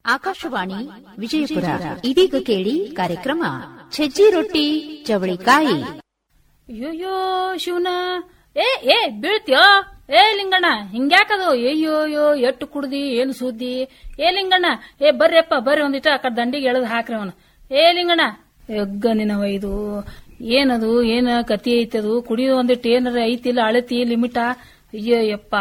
ಆಕಾಶವಾಣಿ ವಿಜಯಪುರ ಇದೀಗ ಕೇಳಿ ಕಾರ್ಯಕ್ರಮ ಸಜ್ಜಿ ರೊಟ್ಟಿ ಚವಳಿಕಾಯಿ ಅಯ್ಯೋ ಶಿವನ ಏ ಏ ಬೀಳ್ತ್ಯೋ ಏ ಲಿಂಗಣ್ಣ ಹಿಂಗ್ಯಾಕದು ಅಯ್ಯೋ ಅಯ್ಯೋ ಎಟ್ಟು ಕುಡ್ದಿ ಏನು ಸುದ್ದಿ ಏ ಲಿಂಗಣ್ಣ ಏ ಬರ್ರಿಯಪ್ಪ ಬರ್ರಿ ಒಂದಿಟ ಆ ಕಡೆ ದಂಡಿಗೆ ಎಳೆದು ಹಾಕ್ರಿ ಅವನು ಏ ಲಿಂಗಣ್ಣ ಯಗ್ಗ ನಿನವ ಇದು ಏನದು ಏನ ಕತಿ ಐತದು ಕುಡಿಯೋದು ಒಂದಿಟ್ಟು ಏನಾರ ಐತಿಲ್ಲ ಅಳತಿ ಲಿಮಿಟ ಅಯ್ಯೋ ಯಪ್ಪ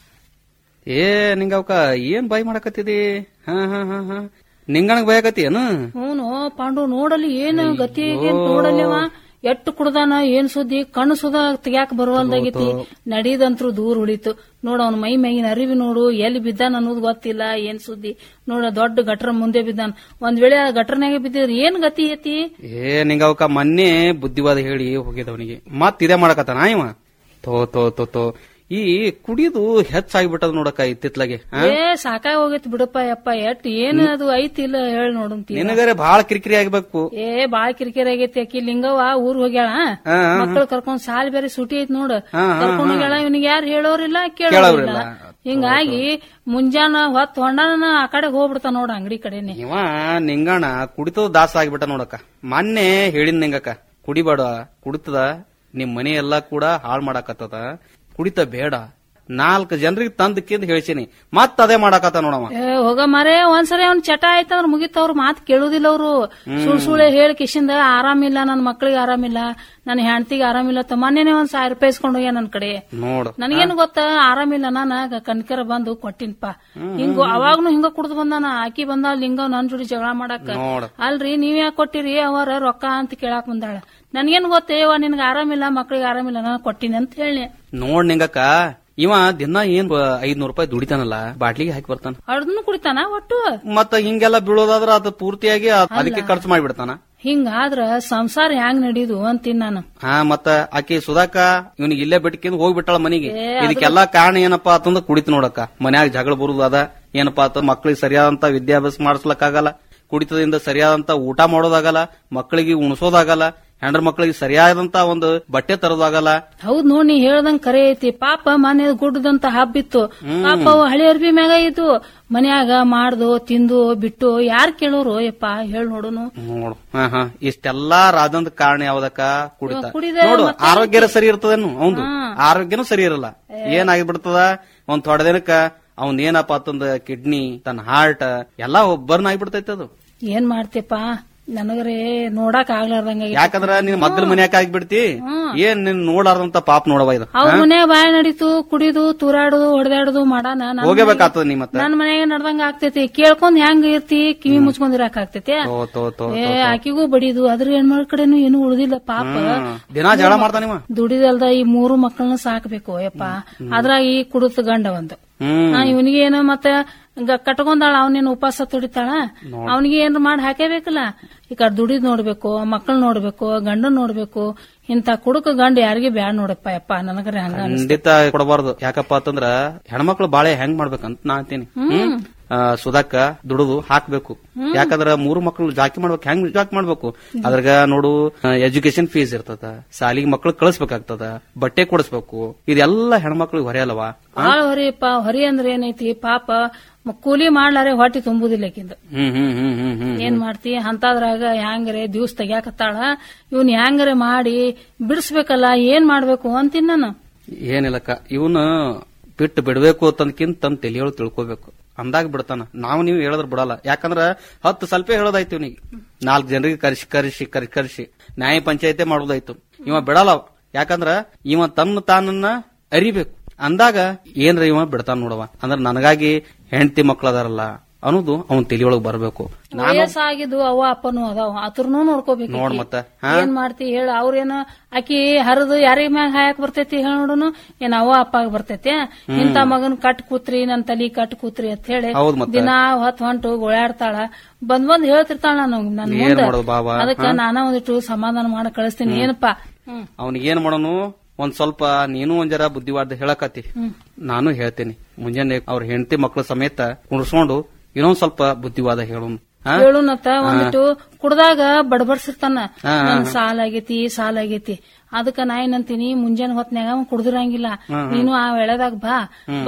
ಏ ನಿಂಗ ಅವಕ ಏನ್ ಬಾಯ್ ಮಾಡಕತ್ತಿದಿ ಹಾ ಹಾ ಹಾ ಹಾ ನಿಂಗಣಗ್ ಬಯಕತಿ ಏನು ಹ್ಞೂ ಪಾಂಡು ನೋಡಲಿ ಏನು ಗತಿ ಏನ್ ನೋಡಲಿವ ಎಟ್ಟು ಕುಡ್ದಾನ ಏನ್ ಸುದ್ದಿ ಕಣ್ಣು ಸುದ ತೆಗ್ಯಾಕ ಬರುವಲ್ದಾಗೈತಿ ನಡೀದಂತ್ರು ದೂರ ಉಳಿತು ನೋಡ ಅವ್ನ ಮೈ ಮ್ಯಾಗಿನ ಅರಿವಿ ನೋಡು ಎಲ್ಲಿ ಬಿದ್ದಾನ ಅನ್ನೋದು ಗೊತ್ತಿಲ್ಲ ಏನ್ ಸುದ್ದಿ ನೋಡ ದೊಡ್ಡ ಗಟ್ರ ಮುಂದೆ ಬಿದ್ದಾನ ಒಂದ್ ವೇಳೆ ಆ ಗಟ್ರನಾಗೆ ಬಿದ್ದಿದ್ರ ಏನ್ ಗತಿ ಐತಿ ಏ ನಿಂಗ ಅವಕ ಮೊನ್ನೆ ಬುದ್ಧಿವಾದ ಹೇಳಿ ಹೋಗಿದವನಿಗೆ ಮತ್ ಇದೇ ಮಾಡಕತ್ತಾನ ಇವ ತೋ ತೋ ತೋ ತೋ ಈ ಕುಡಿದು ಹೆಚ್ಚಾಗ್ಬಿಟ್ಟದ ನೋಡಕ ಇತ್ತಿತ್ಲಾಗೆ ಹಾ? ಏ ಸಾಕಾಗಿ ಹೋಗೈತಿ ಬಿಡಪ್ಪ ಯಪ್ಪ ಎಟ್ ಏನ್ ಅದು ಐತಿ ಇಲ್ಲ ಹೇಳಿ ನೋಡಂತಿ ನಿನಗರೆ ಬಾಳ ಕಿರಿಕಿರಿ ಆಗ್ಬೇಕು ಏ ಬಾಳ್ ಕಿರಿಕಿರಿ ಆಗೈತಿ ಆಕಿ ಲಿಂಗವ್ವ ಊರ್ ಹೋಗ್ಯಾಳ ಹಾ, ಹಾ, ಮಕ್ಕಳು ಕರ್ಕೊಂಡ್ ಸಾಲ್ ಬೇರೆ ಸುಟಿ ಐತಿ ನೋಡು ಹಾ, ಹಾ, ಕರ್ಕೊಂಡ್ ಹೋಗ್ಯಾಳ ಇವನಿಗೆ ಯಾರು ಹೇಳೋರಿಲ್ಲ ಕೇಳೋರಿಲ್ಲ ಕೇಳೋರಿಲ್ಲ. ಹಿಂಗಾಗಿ ಮುಂಜಾನ ಹೊತ್ತು ಹೊಂಡನ ಆ ಕಡೆ ಹೋಗ್ಬಿಡ್ತಾನ ನೋಡ ಅಂಗಡಿ ಕಡೆನೆ ಇವ ನಿಂಗಣ ಕುಡಿತದ ದಾಸ ಆಗ್ಬಿಟ್ಟ ನೋಡಕ್ಕ ಮೊನ್ನೆ ಹೇಳಿನ್ ನಿಂಗಕ್ಕ ಕುಡಿಬೇಡ ಕುಡಿತದ ನಿಮ್ ಮನೆ ಎಲ್ಲಾ ಕೂಡ ಹಾಳ್ ಮಾಡಾಕತ್ತದ ಕುಡಿತ ಬೇಡ ನಾಲ್ಕು ಜನರಿಗೆ ತಂದಕ್ಕಿಂದ ಹೇಳ್ಸೀನಿ ಮತ್ ಅದೇ ಮಾಡಾಕತ್ತ ನೋಡವ ಏ ಹೋಗ ಮರೆ ಒಂದ್ಸರಿ ಅವ್ನ ಚಟ ಆಯ್ತಂದ್ರ ಮುಗಿತ ಅವ್ರ ಮಾತ್ ಕೇಳುದಿಲ್ಲ ಅವ್ರು ಸುಳ್ ಸುಳ್ಳೆ ಹೇಳಿ ಕಿಶಿಂದ ಆರಾಮಿಲ್ಲ ನನ್ ಮಕ್ಳಿಗೆ ಆರಾಮಿಲ್ಲ ನನ್ನ ಹೆಂಡತಿಗೆ ಆರಾಮಿಲ್ಲ ತಮ್ಮನೇನೆ ಒಂದ್ ಸಾವಿರ ರೂಪಾಯಿ ಇಸ್ಕೊಂಡ್ ಹೋಗ್ಯ ನನ್ ಕಡೆ ನೋಡು ನನಗೇನು ಗೊತ್ತ ಆರಾಮಿಲ್ಲ ನಾನ ಕಣ್ಕರ ಬಂದು ಕೊಟ್ಟಿನ್ಪ ಹಿಂಗ ಅವಾಗ್ನು ಹಿಂಗ ಕುಡ್ದು ಬಂದಾನ ಆಕಿ ಬಂದ ಲಿಂಗ ನನ್ ಜೋಡಿ ಜಗಳ ಮಾಡಾಕ ನೋಡು ಅಲ್ರಿ ನೀವ್ ಯಾಕೆ ಕೊಟ್ಟಿರಿ ಅವರ ರೊಕ್ಕ ಅಂತ ಕೇಳಾಕ್ ಬಂದಾಳ ನನ್ಗೇನ್ ಗೊತ್ತೇವ ನಿನ್ಗೆ ಆರಾಮಿಲ್ಲ ಮಕ್ಳಿಗೆ ಆರಾಮಿಲ್ಲ ನಾನು ಕೊಟ್ಟಿನಿ ಅಂತ ಹೇಳಿ ನೋಡ್ ನಿಂಗಕ್ಕ ಇವ ದಿನ ಏನ್ ಐದ್ನೂರ್ ರೂಪಾಯಿ ದುಡಿತಾನಲ್ಲ ಬಾಟ್ಲಿಗೆ ಹಾಕಿ ಬರ್ತಾನ ಅಡ್ದನು ಕುಡಿತಾನ ಒಟ್ಟು ಮತ್ತ ಹಿಂಗೆಲ್ಲ ಬೀಳೋದಾದ್ರ ಅದು ಪೂರ್ತಿಯಾಗಿ ಅದ್- ಅದಕ್ಕೆ ಖರ್ಚು ಮಾಡಿಬಿಡ್ತಾನ ಹಿಂಗಾದ್ರ ಸಂಸಾರ ಹ್ಯಾಂಗ್ ನಡೀದು ಅಂತೀನಿ ನಾನು ಹಾ ಮತ್ತ ಆಕಿ ಸುಧಾಕ ಇವನಿಗೆ ಇಲ್ಲೇ ಬಿಟ್ಕಿಂದ ಹೋಗ್ಬಿಟ್ಟಾಳ ಮನಿಗೆ ಇದಕ್ಕೆಲ್ಲಾ ಕಾರಣ ಏನಪ್ಪಾ ಅಂತಂದ್ರ ಕುಡಿತು ನೋಡಕ್ಕ ಮನ್ಯಾಗ ಜಗಳ ಬರುದು ಅದ ಏನಪ್ಪಾ ಅಂತ ಮಕ್ಳಿಗೆ ಸರಿಯಾದಂತ ವಿದ್ಯಾಭ್ಯಾಸ ಮಾಡಿಸ್ಲಕ್ಕಾಗಲ್ಲ ಕುಡಿತದಿಂದ ಸರಿಯಾದಂತ ಊಟ ಮಾಡೋದಾಗಲ್ಲ ಮಕ್ಕಳಿಗೆ ಉಣಿಸೋದಾಗಲ್ಲ ಹೆಂಡ್ರ ಮಕ್ಕಳಿಗೆ ಸರಿಯಾದಂತ ಒಂದು ಬಟ್ಟೆ ತರೋದಾಗಲ್ಲ ಹೌದ್ ನೋಡ್ ನೀ ಹೇಳ್ದಂಗ್ ಕರೆ ಐತಿ ಪಾಪ ಮನೆ ಗುಡ್ಡದಂತ ಹಬ್ಬಿತ್ತು ಪಾಪ ಅವು ಹಳಿ ಅರ್ಬಿ ಮ್ಯಾಗ ಇದ್ದು ಮನ್ಯಾಗ ಮಾಡ್ದು ತಿಂದು ಬಿಟ್ಟು ಯಾರ್ ಕೇಳೋರು ಯಪ್ಪ ಹೇಳ್ ನೋಡುನು ನೋಡು ಹಾ ಹಾ ಇಷ್ಟೆಲ್ಲಾ ರಾಜಂದ ಕಾರಣ ಯಾವ್ದಕ್ಕ ಕುಡಿತ ಕುಡಿದೆ ನೋಡು ಆರೋಗ್ಯ ಸರಿ ಇರ್ತದೇನು ಅವಂದು ಆರೋಗ್ಯನೂ ಸರಿ ಇರಲ್ಲ ಏನಾಗಿಬಿಡ್ತದ ಒಂದ್ ಥೊಡೆ ದಿನಕ್ಕ ಅವನ್ ಏನಪ್ಪಾ ಅಂತಂದ ಕಿಡ್ನಿ ತನ್ನ ಹಾರ್ಟ್ ಎಲ್ಲಾ ಬರ್ನ್ ಆಗಿಬಿಡ್ತೈತೆ ಅದು ಏನ್ ಮಾಡ್ತೀಪ ನನಗರೆ ನೋಡಕ್ ಆಗ್ಲಾರ್ದಂಗ ಯಾಕಂದ್ರ ನೀನ್ ಮಗ್ಗಲ ಮನ್ಯಾಕ ಆಗಿಬಿಡ್ತಿ ಏನ್ ನಿನ್ ನೋಡಾರ್ದಂತ ಪಾಪ ನೋಡವ ಇದು ಅವ್ರ ಮನ್ಯಾಗ ಬಾಯ ನಡೀತು ಕುಡಿದು ತೂರಾಡುದು ಹೊಡೆದಾಡುದು ಮಾಡಾನ ನನ್ ಹೋಗಬೇಕಾಗ್ತದ ನೀ ಮತ್ತ ನನ್ ಮನ್ಯಾಗ ನಡ್ದಂಗ ಆಗ್ತೈತಿ ಕೇಳ್ಕೊಂಡ್ ಹೆಂಗ್ ಇರ್ತಿ ಕಿವಿ ಮುಚ್ಕೊಂಡಿರಾಕ್ ಆಗ್ತೈತಿ ತೋ ತೋ ತೋ ಏ ಆಕಿಗೂ ಬಡಿದು ಅದ್ರ ಹೆಣ್ಮಳ ಕಡೆನು ಏನು ಉಳಿದಿಲ್ಲ ಪಾಪ ಹ್ಮ್. ದಿನಾ ಜಗಳ ಮಾಡ್ತಾನಿವ ದುಡಿದಲ್ದ ಈ ಮೂರು ಮಕ್ಕಳನ್ನ ಸಾಕ್ಬೇಕು ಯಪ್ಪ ಅದ್ರಾಗ ಈ ಕುಡುತ್ತ ಗಂಡ ಒಂದು ಹ್ಮ್ ಇವನಿಗೆ ಏನು ಮತ್ತೆ ಗ- ಕಟ್ಕೊಂಡಾಳ ಅವನೇನು ಉಪವಾಸ ತುಡಿತಾಳ ಅವನಿಗೆ ಏನ್ರ ಮಾಡಿ ಹಾಕೇಬೇಕಲ್ಲ ಈ ಕಡೆ ದುಡಿದ್ ನೋಡ್ಬೇಕು ಮಕ್ಕಳು ನೋಡ್ಬೇಕು ಗಂಡನ್ ನೋಡ್ಬೇಕು ಇಂತ ಕುಡುಕ ಗಂಡ ಯಾರಿಗೆ ಬ್ಯಾಡ್ ನೋಡಪ್ಪ ಯಪ್ಪ ನನಗರೆ ಹಂಗ ಖಂಡಿತ ಕೊಡಬಾರ್ದು ಯಾಕಪ್ಪ ಅಂತಂದ್ರ ಹೆಣ್ಮಕ್ಳು ಬಾಳೆ ಹೆಂಗ್ ಮಾಡ್ಬೇಕಂತ ನಾ ಅಂತೀನಿ ಹ್ಮ್? ಆ, ಸುಧಾಕ ದುಡುದು ಹಾಕ್ಬೇಕು ಯಾಕಂದ್ರ ಮೂರು ಮಕ್ಳು ಜಾಕಿ ಮಾಡ್ಬೇಕು ಹೆಂಗ್ ಜಾಕಿ ಮಾಡ್ಬೇಕು ಅದ್ರಾಗ ನೋಡು ಎಜುಕೇಶನ್ ಫೀಸ್ ಇರ್ತದ ಸಾಲಿಗೆ ಮಕ್ಳು ಕಳಿಸ್ಬೇಕಾಗ್ತದ ಬಟ್ಟೆ ಕೊಡಿಸ್ಬೇಕು ಇದೆಲ್ಲ ಹೆಣ್ಮಕ್ಳಿಗೆ ಹೊರೆ ಅಲ್ವಾ ಬಾಳ ಹೊರಿಯಪ್ಪ ಹೊರಿ ಅಂದ್ರೆ ಏನೈತಿ ಪಾಪ ಮ- ಕೂಲಿ ಮಾಡ್ಲಾರೆ ಹೊಟ್ಟಿ ತುಂಬುದಿಲ್ಲ ಆಕಿಂದ ಹ್ಮ್ ಹ್ಮ್ ಹ್ಮ್ ಹ್ಮ್ ಹ್ಮ್ ಏನ್ ಮಾಡ್ತಿ ಅಂತದ್ರಾಗ ಹ್ಯಾಂಗರೆ ದಿವ್ಸ ತೆಗ್ಯಾಕತ್ತಾಳ ಇವನ್ ಹ್ಯಾಂಗರೆ ಮಾಡಿ ಬಿಡಿಸ್ಬೇಕಲ್ಲ ಏನ್ ಮಾಡ್ಬೇಕು ಅಂತೀನಿ ನಾನು ಏನಿಲ್ಲಕ್ಕ ಇವನು ಬಿಟ್ಟು ಬಿಡ್ಬೇಕು ಅಂತಂದಕ್ಕಿಂತ ತನ್ನ ತಲೆಯೊಳಗೆ ತಿಳ್ಕೊಬೇಕು ಅಂದಾಗ ಬಿಡ್ತಾನ ನಾವು ನೀವು ಹೇಳಿದ್ರ ಬಿಡಲ್ಲ ಯಾಕಂದ್ರ ಹತ್ತು ಸ್ವಲ್ಪ ಹೇಳೋದಾಯ್ತು ಇವನಿಗೆ ನಾಲ್ಕು ಜನರಿಗೆ ಕರ್ಸಿ ಕರ್ಸಿ ಕರ್ ಕರ್ಸಿ ನ್ಯಾಯ ಪಂಚಾಯತೆ ಮಾಡೋದಾಯ್ತು ಇವ ಬಿಡಲ್ಲ ಅವ. ಯಾಕಂದ್ರ ಇವ ತನ್ನ ತಾನನ್ನ ಅರಿಬೇಕು ಅಂದಾಗ ಏನ್ರ ಇವ ಬಿಡ್ತಾನ ನೋಡವ ಅಂದ್ರ ನನಗಾಗಿ ಹೆಂಡತಿ ಮಕ್ಳದಾರಲ್ಲ ಅನ್ನೋದು ಅವನ್ ತಲೆಯೊಳಗೆ ಬರಬೇಕು ವಯಸ್ಸಾಗಿದ್ದು ಅವ್ವ ಅಪ್ಪನು ಅದಾವ ಅತ್ರನು ನೋಡ್ಕೋಬೇಕು ನೋಡ್ ಈಕಿ. ಮತ್ತ ಹಾ ಏನ್ ಮಾಡ್ತಿ ಹೇಳ ಅವ್ರೇನ ಆಕಿ ಹರಿದು ಯಾರಿಗ ಮ್ಯಾಗ ಹಾಯಕ್ ಬರ್ತೈತಿ ಹೇಳ ನೋಡುನು ಏನ್ ಅವ್ವ ಅಪ್ಪಾಗ ಬರ್ತೈತಿ ಇಂತ ಮಗನ್ ಕಟ್ ಕೂತ್ರಿ ನನ್ ತಲಿ ಕಟ್ ಕೂತ್ರಿ ಅಂತ ಹೇಳಿ ಹೌದ್ ಮತ್ತ. ದಿನಾ ಹೊತ್ ಹೊಂಟು ಗೋಳಾಡ್ತಾಳ ಬಂದ್ ಬಂದ್ ಹೇಳ್ತಿರ್ತಾಳ ನಾನು ನನ್ ಏನ್ ಮುಂದೆ ಮಾಡೋದು ಬಾಬಾ ಅದಕ್ಕ ನಾನ ಒಂದಿಟ್ಟು ಸಮಾಧಾನ ಮಾಡಿ ಕಳಿಸ್ತೀನಿ ಏನಪ್ಪಾ ಹ್ಮ್ ಅವನಿಗೆ ಏನ್ ಮಾಡೋನು ಒಂದ್ ಸ್ವಲ್ಪ ನೀನು ಒಂದ್ ಜರ ಬುದ್ಧಿವಾದ ಹೇಳಕತ್ತಿ ನಾನು ಹೇಳ್ತೇನೆ ಮುಂಜಾನೆ ಅವ್ರ ಹೆಂಡತಿ ಮಕ್ಳ ಸಮೇತ ಕುಣಿಸ್ಕೊಂಡು ಇನ್ನೊಂದ್ ಸ್ವಲ್ಪ ಬುದ್ಧಿವಾದ ಹೇಳೋನು ಹಾ? ಹೇಳುನತ್ತ ಒಂದಿಟ್ಟು ಕುಡ್ದಾಗ ಬಡಬಡ್ಸಿರ್ತಾನ ಹಾ, ನನ್ ಸಾಲ ಆಗೇತಿ ಸಾಲ ಆಗೇತಿ ಅದಕ್ಕ ನಾ ಏನಂತೀನಿ ಮುಂಜಾನೆ ಹೊತ್ನ್ಯಾಗ ಕುಡ್ದಿರಂಗಿಲ್ಲ ನೀನು ಆ ವೇಳೆದಾಗ ಬಾ